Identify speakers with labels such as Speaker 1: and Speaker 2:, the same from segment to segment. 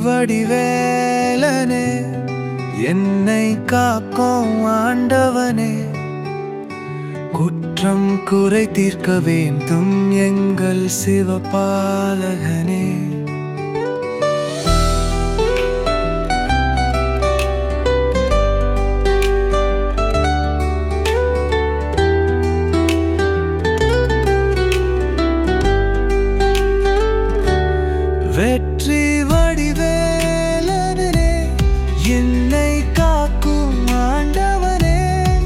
Speaker 1: வடிவேலனே என்னை காக்கும் ஆண்டவனே குற்றம் குறை தீர்க்க வேண்டும் எங்கள் சிவபாலகனே வெற்றி வடிவேலனே என்னை காக்கும் ஆண்டவனே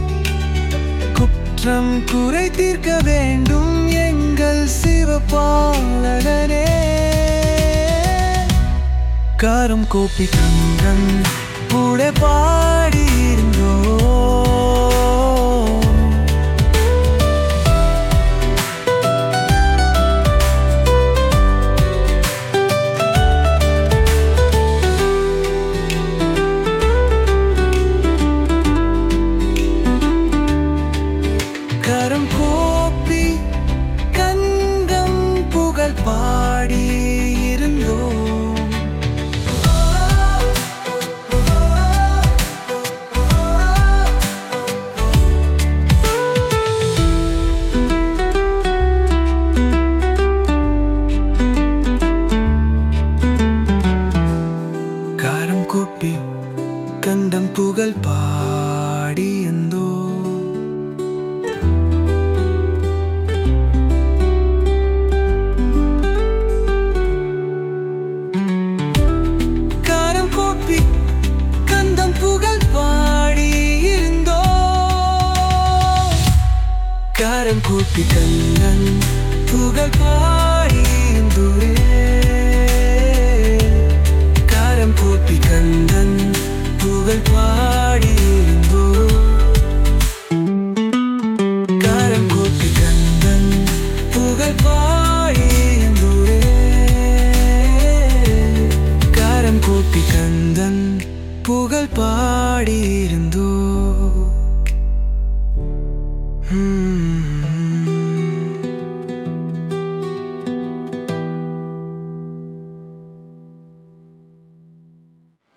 Speaker 1: குற்றம் குறை தீர்க்க வேண்டும் எங்கள் சிவபாலகனே கரம் கோப்பி கங்கன் கூட பாடியிருந்தோ கரம் கோப்பி கங்கம் புகழ் பாடியிருந்தோம் காரம் கூப்பி கண்டம் புகழ் பாடி எந்தோ காரம் கூப்பி கண்டம் புகழ் பாடி இருந்தோ காரம் கூப்பி கண்ணன் புகழ் பாடி